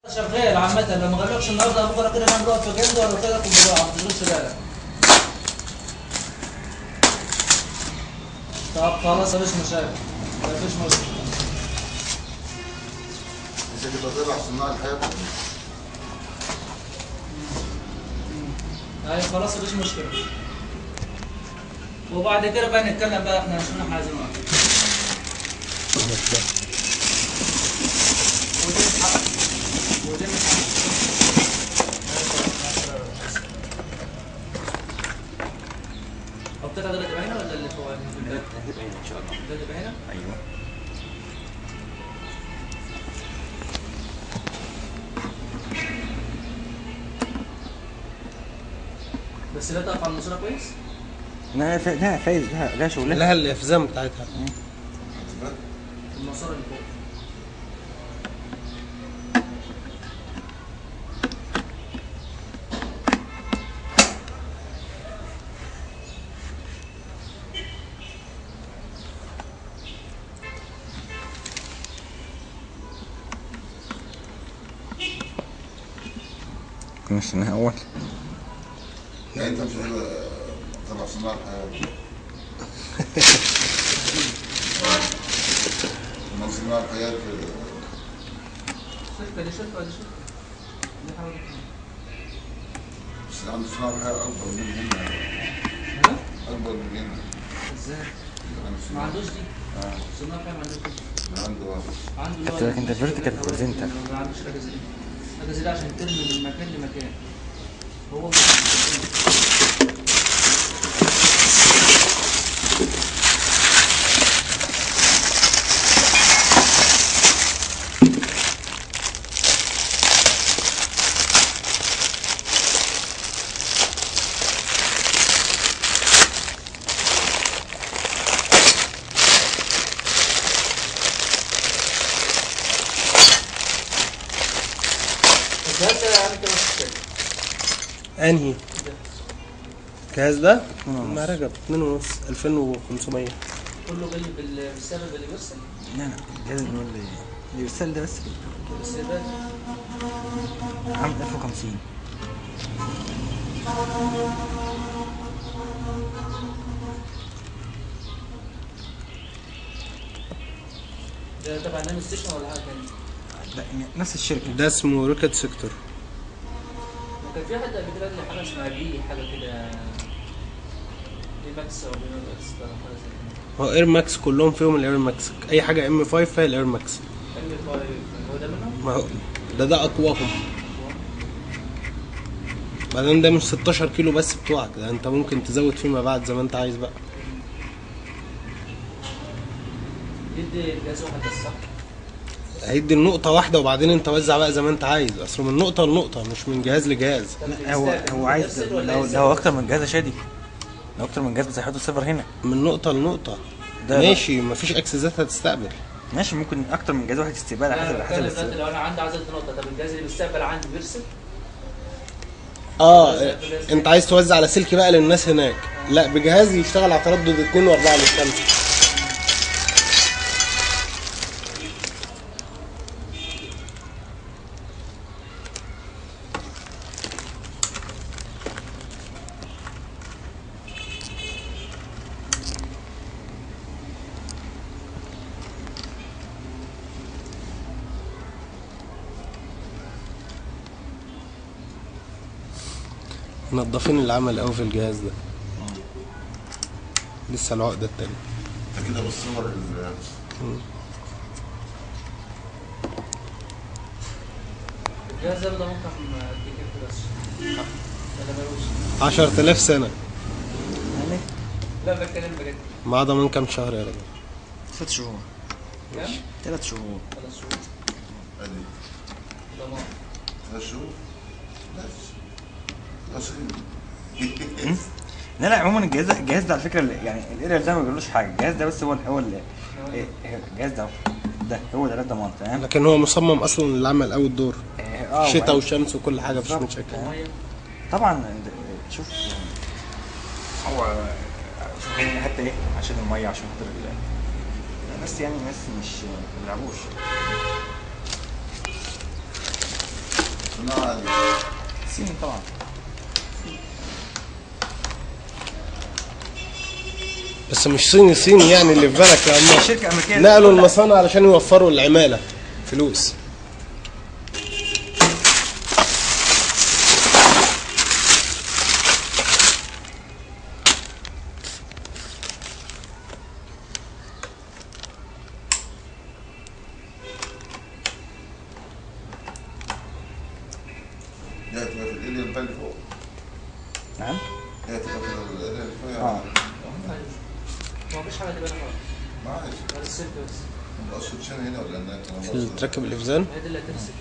شغال عامة لو ما غلقش النهارده بكره كده انا نقف في جنب ولا كده في البضاعة ما تشغلش بالك. طب خلاص مفيش مشاكل مفيش مشكلة مش هتبقى تبع صناع الحياة ايوه خلاص مفيش مشكلة وبعد كده بقى نتكلم بقى احنا شنو احنا عايزين نعمل. ودي الحق. ودي الحق. القطعة دي اللي تبقى هنا ولا اللي فوق؟ هتبقى هنا ان شاء الله ده اللي تبقى هنا؟ ايوه بس لا تقف على الماسورة كويس؟ لا فا- لا فايز لها لها شغلها لها الافزام بتاعتها الماسورة اللي فوق كنا استناها اول يعني انت مش هتبقى تبع صناع الحياة صناع صناع الحياة في شركة دي شركة ودي شركة دي حاجة ودي بس عند صناع الحياة أكبر من هنا حاجة. أكبر من هنا ازاي؟ عند ما صناع عندوش دي صناع كام ما عندوش دي عنده واحد عنده اللي هو حتى لكن ده vertical presenter. ما عندوش حاجة زي دي حاجة زي دي عشان ترمي من مكان لمكان هو الجهاز ده عامل كام في الشركة؟ انهي الجهاز ده اتنين ونص. المهرجة ب 2 ونص 2500 كله بال بال- بالسبب اللي بيرسل لا لا الجهاز اللي هو اللي اللي بيرسل ده بس كده. بس ده عامل 1050 ده تبع نانو ستيشن ولا حاجة تانية؟ لا يعني نفس الشركه ده اسمه روكت سيكتور كان في حد قبل كده قال لي حاجه اسمها بي حاجه كده بي ماكس او بي ماكس ولا حاجه زي كده هو اير ماكس كلهم فيهم الاير ماكس اي حاجه ام 5 فيها الاير ماكس ام 5 هو ده منهم؟ ما هو ده ده اقواهم بعدين ده مش 16 كيلو بس بتوعك ده انت ممكن تزود فيما بعد زي ما انت عايز بقى يدي الجهاز واحد بس صح؟ هيدي النقطة واحدة وبعدين انت وزع بقى زي ما انت عايز اصله من نقطة لنقطة مش من جهاز لجهاز طب لا هو بيستقبل هو عايز بيرسل ولا لو يرسل؟ لو اكتر من جهاز شادي لو اكتر من جهاز بس هيحطوا السيرفر هنا من نقطة لنقطة ده ماشي مفيش اكسسات هتستقبل ماشي ممكن اكتر من جهاز واحد استقبال على لا، حسب انا حسب بتكلم دلوقتي الاستقبال لو انا عندي عدد نقطه طب الجهاز اللي بيستقبل عندي بيرسل اه انت عايز توزع على سلك بقى للناس هناك لا بجهاز يشتغل على تردد 2 و4 ل 5 منضفين العمل قوي في الجهاز ده لسه العقدة التانية انت كده بتصور ال- الجهاز ده ده ممكن اديك كده بس ولا ملوش 10000 سنة يعني لا بتكلم بجد مع ضمان كام شهر يا راجل ست شهور كام؟ ثلاث شهور ثلاث شهور ادي ضمان ثلاث شهور بس بس لا لا عموما الجهاز ده الجهاز ده على فكره اللي- يعني الايرل ده ما بيقولوش حاجه الجهاز ده بس هو هو اللي إيه، إيه، الجهاز ده ده هو ده ضمان تمام لكن هو مصمم اصلا للعمل اول دور إيه، اه شتاء وبعدين- وشمس وكل حاجة مفيش بالظبط. مشاكل ميه طبعا د- شوف يعني هو شوف يعني حتى ايه عشان الميه عشان خاطر ال- الناس يعني ناس مش ما بيلعبوش صناعة عادية صيني طبعا بس مش صيني صيني يعني اللي في بالك يا عم شركه امريكيه نقلوا المصانع علشان يوفروا العمالة فلوس هي تبقى في الاريا اللي فوق نعم هي تبقى في الاريا اللي فوق اه ما فيش حاجه تبان خالص معلش غير السلك بس اقصد شنو هنا ولا هناك انا اللي تركب الإفزان هي دي اللي هترسل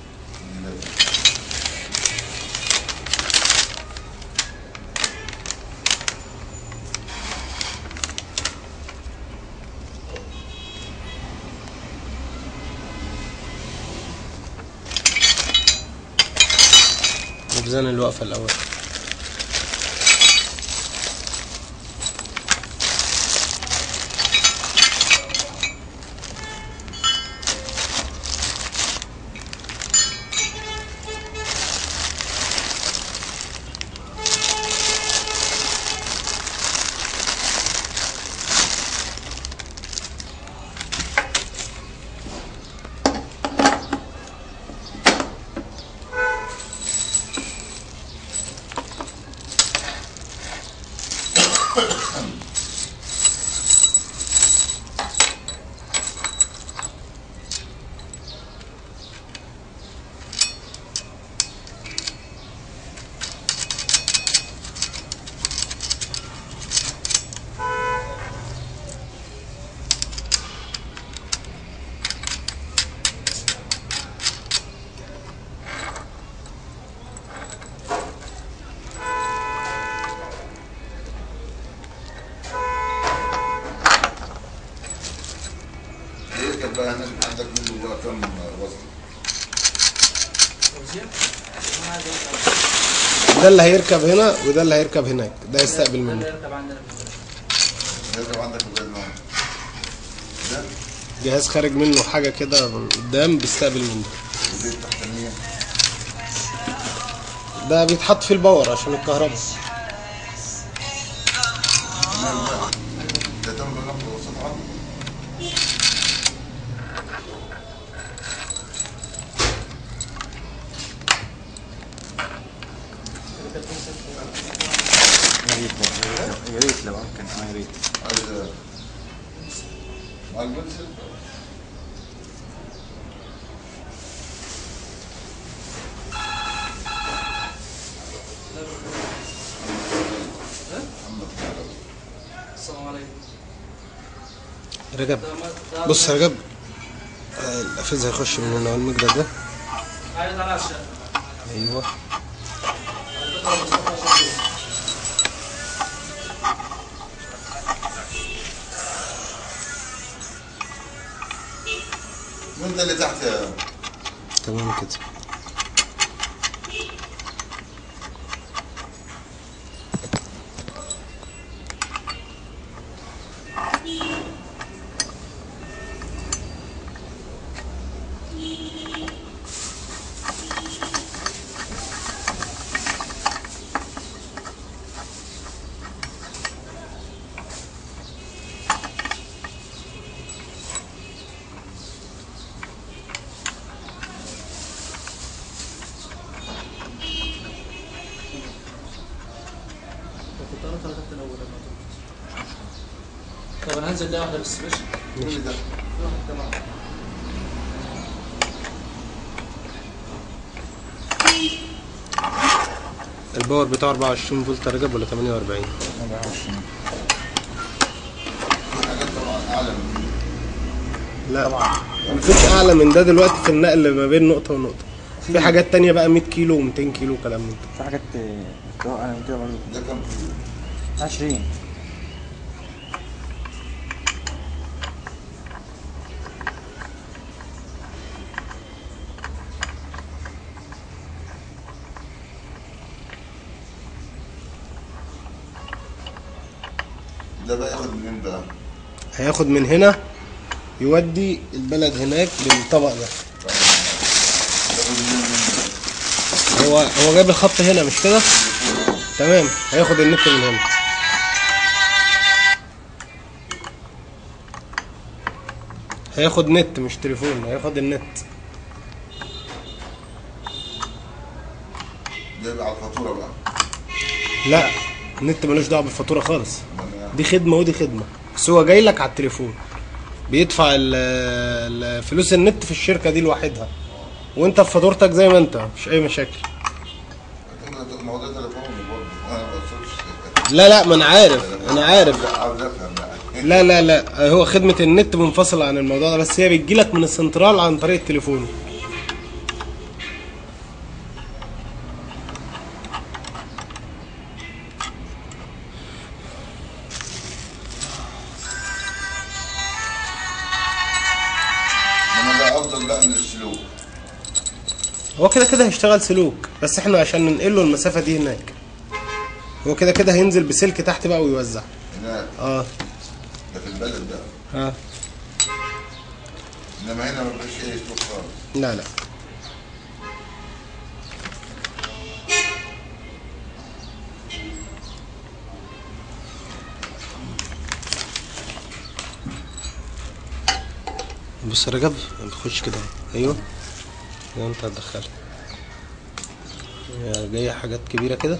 الإفزان اللي واقفة الأول يركب بقى هناك عندك منه بقى كم وزن توزيع انا عايز أقول ده اللي هيركب هنا وده اللي هيركب هناك ده يستقبل ده اللي منه يركب عندنا في الفريق. يركب عندك وزن نوع ده جهاز خارج منه حاجة كده من قدام بيستقبل منه ودي التحتانية ده بيتحط في الباور عشان الكهرباء مال بقى ده تم بالنقل وسط عرض يا ريت لو- يا ريت لو امكن اه يا ريت عايز مع البنسل محمد خالد. السلام عليكم رجب ده ما- ده- بص يا رجب آه، القفاز هيخش من هنا والمجرى ده عايز على الشاشة ايوه من ده اللي تحت يا تمام كده كنت انا ثلاثة الاول لما طب انا هنزل ده واحدة بس ماشي مين ده؟ واحدة معاك. الباور بتاعه 24 فولت يا رجب ولا 48 24 في حاجات طبعا اعلى من دي. لا طبعا مفيش اعلى من ده دلوقتي في النقل ما بين نقطه ونقطه في حاجات تانية بقى 100 كيلو و200 كيلو كلام من ده في حاجات آه، انا كده برضه ده كم كيلو؟ 20 ده بقى ياخد منين بقى؟ هياخد من هنا يودي البلد هناك بالطبق ده ياخد منين من ده؟ هو هو جايب الخط هنا مش كده تمام هياخد النت من هنا هياخد نت مش تليفون هياخد النت ده يبقى على الفاتوره بقى لا النت ملوش دعوه بالفاتوره خالص أمال دي خدمه ودي خدمه بس هو جاي لك على التليفون بيدفع ال- ال- فلوس النت في الشركه دي لوحدها وانت في فاتورتك زي ما انت مفيش اي مشاكل إيه؟ ما هو ده تليفون برضه انا ما بوصلش لا لا ما انا عارف انا عارف عاوز افهم بقى لا لا لا هو خدمة النت منفصلة عن الموضوع ده بس هي بتجيلك من السنترال عن طريق التليفون انما ده افضل بقى من السلوك هو كده كده هيشتغل سلوك بس احنا عشان ننقله المسافة دي هناك هو كده كده هينزل بسلك تحت بقى ويوزع هناك اه ده في البلد ده اه انما هنا ما فيش اي سلوك خالص لا لا بص يا رجب بتخش كده ايوه كده انت هتدخلها هي جايه حاجات كبيره كده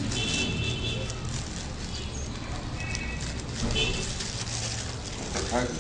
حاجه